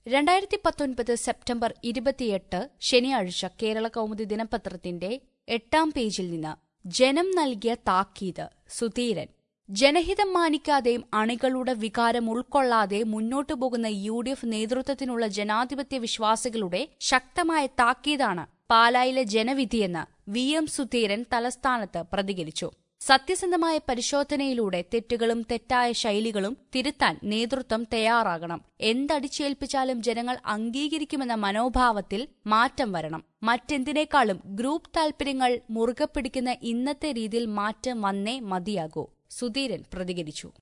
രണ്ടായിരത്തി പത്തൊൻപത് സെപ്റ്റംബർ ഇരുപത്തിയെട്ട് ശനിയാഴ്ച കേരള കൗമുദി ദിനപത്രത്തിന്റെ എട്ടാം പേജിൽ നിന്ന് ജനം നൽകിയ താക്കീത് സുധീരൻ ജനഹിതം മാനിക്കാതെയും അണികളുടെ വികാരം ഉൾക്കൊള്ളാതെ മുന്നോട്ടു പോകുന്ന യു ഡി എഫ് നേതൃത്വത്തിനുള്ള ജനാധിപത്യ വിശ്വാസികളുടെ ശക്തമായ താക്കീതാണ് പാലായിലെ ജനവിധിയെന്ന് വി എം സുധീരൻ തലസ്ഥാനത്ത് പ്രതികരിച്ചു സത്യസന്ധമായ പരിശോധനയിലൂടെ തെറ്റുകളും തെറ്റായ ശൈലികളും തിരുത്താൻ നേതൃത്വം തയ്യാറാകണം എന്തടിച്ചേൽപ്പിച്ചാലും ജനങ്ങൾ അംഗീകരിക്കുമെന്ന മനോഭാവത്തിൽ മാറ്റം വരണം മറ്റെന്തിനേക്കാളും ഗ്രൂപ്പ് താൽപര്യങ്ങൾ മുറുകെ പിടിക്കുന്ന ഇന്നത്തെ രീതിയിൽ മാറ്റം വന്നേ മതിയാകൂ സുധീരൻ പ്രതികരിച്ചു